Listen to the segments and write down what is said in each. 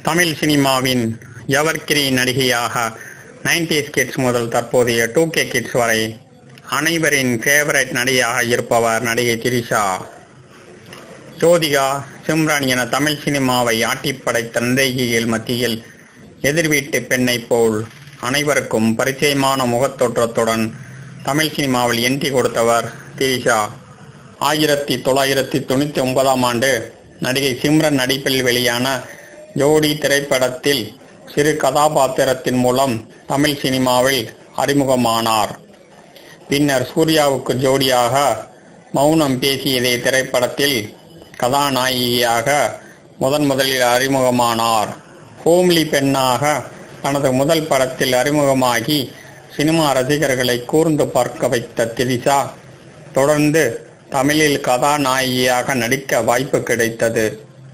தமிழ் சினிமாவின் எவர்கிரீன் நடிகையாக nineties kids முதல் தற்போதைய டூ கே கிட்ஸ் வரை அனைவரின் ஃபேவரட் நடிகையாக இருப்பவர் நடிகை திரிஷா ஜோதிகா சிம்ரான் என தமிழ் சினிமாவை ஆட்டிப்படைத்த நடிகைகள் மத்தியில் எதிர்வீட்டு பெண்ணைப் போல் அனைவருக்கும் பரிச்சயமான முகத்தோற்றத்துடன் தமிழ் சினிமாவில் என்ட்ரி கொடுத்தவர் திரிஷா ஆயிரத்தி தொள்ளாயிரத்தி தொண்ணூற்றி ஒன்பதாம் ஆண்டு நடிகை சிம்ரன் நடிப்பில் வெளியான ஜோடி திரைப்படத்தில் சிறு கதாபாத்திரத்தின் மூலம் தமிழ் சினிமாவில் அறிமுகமானார் பின்னர் சூர்யாவுக்கு ஜோடியாக மௌனம் பேசியதே திரைப்படத்தில் கதாநாயகியாக முதன் முதலில் அறிமுகமானார் ஹோம்லி பெண்ணாக தனது முதல் படத்தில் அறிமுகமாகி சினிமா ரசிகர்களை கூர்ந்து பார்க்க வைத்த திரிஷா தொடர்ந்து தமிழில் கதாநாயகியாக நடிக்க வாய்ப்பு கிடைத்தது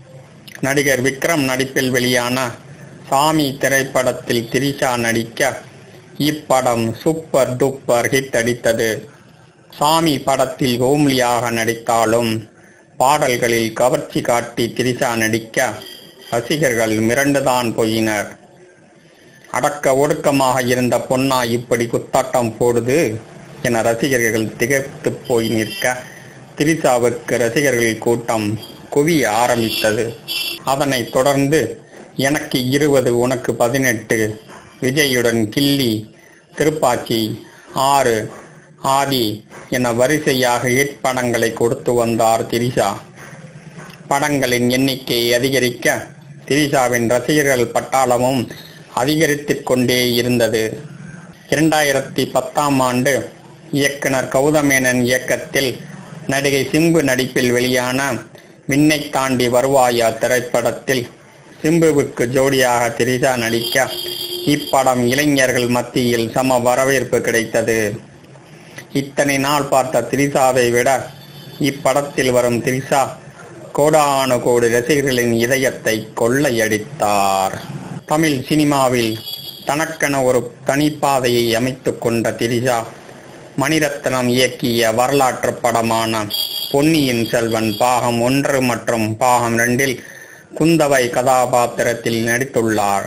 நடிகர் விக்ரம் நடிப்பில் வெளியான சாமி திரைப்படத்தில் திரிஷா நடிக்க இப்படம் சூப்பர் டூப்பர் ஹிட் அடித்தது சாமி படத்தில் ஹோம்லியாக நடித்தாலும் பாடல்களில் கவர்ச்சி காட்டி திரிஷா நடிக்க ரசிகர்கள் மிரண்டுதான் போயினர் அடக்க ஒடுக்கமாக இருந்த பொன்னா இப்படி குத்தாட்டம் போடுது என ரசிகர்கள் திகைத்து போய் நிற்க திரிசாவுக்கு ரசிகர்கள் கூட்டம் குவிய ஆரம்பித்தது அதனைத் தொடர்ந்து எனக்கு இருபது உனக்கு பதினெட்டு விஜயுடன் கில்லி திருப்பாச்சி ஆறு ஆதி என வரிசையாக ஹிட் படங்களை கொடுத்து வந்தார் திரிஷா படங்களின் எண்ணிக்கை அதிகரிக்க திரிஷாவின் ரசிகர்கள் பட்டாளமும் அதிகரித்துக் கொண்டே இருந்தது இரண்டாயிரத்தி பத்தாம் ஆண்டு இயக்குனர் கௌதமேனன் இயக்கத்தில் நடிகை சிம்பு நடிப்பில் வெளியான விண்ணை தாண்டி வருவாயா திரைப்படத்தில் சிம்புவுக்கு ஜோடியாக திரிஷா நடிக்க இப்படம் இளைஞர்கள் மத்தியில் சம வரவேற்பு கிடைத்தது இத்தனை நாள் பார்த்த திரிசாவை விட இப்படத்தில் வரும் திரிசா கோடானு கோடி ரசிகர்களின் இதயத்தை கொள்ளையடித்தார் தமிழ் சினிமாவில் தனக்கென ஒரு தனிப்பாதையை அமைத்துக் கொண்ட திரிஷா மணிரத்னம் இயக்கிய வரலாற்று படமான பொன்னியின் செல்வன் பாகம் ஒன்று மற்றும் பாகம் ரெண்டில் குந்தவை கதாபாத்திரத்தில் நடித்துள்ளார்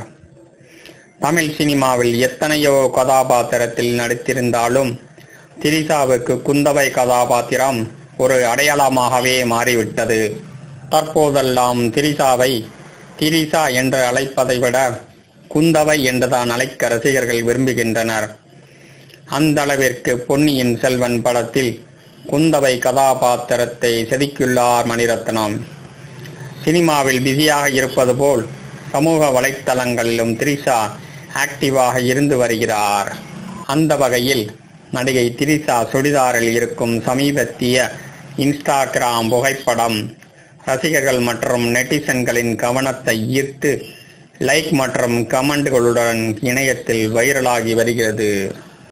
தமிழ் சினிமாவில் எத்தனையோ கதாபாத்திரத்தில் நடித்திருந்தாலும் திரிசாவுக்கு குந்தவை கதாபாத்திரம் ஒரு அடையாளமாகவே மாறிவிட்டது தற்போதெல்லாம் திரிசாவை திரிசா என்று அழைப்பதை விட குந்தவை என்றுதான் அழைக்க ரசிகர்கள் விரும்புகின்றனர் அந்த அளவிற்கு பொன்னியின் செல்வன் படத்தில் குந்தவை கதாபாத்திரத்தை செதுக்கியுள்ளார் மணிரத்னம் சினிமாவில் பிஸியாக இருப்பது போல் சமூக வலைத்தளங்களிலும் திரிஷா ஆக்டிவாக இருந்து வருகிறார் அந்த வகையில் நடிகை திரிஷா சுடிதாரில் இருக்கும் சமீபத்திய இன்ஸ்டாகிராம் புகைப்படம் ரசிகர்கள் மற்றும் நெட்டிசன்களின் கவனத்தை ஈர்த்து லைக் மற்றும் கமெண்ட்களுடன் இணையத்தில் வைரலாகி வருகிறது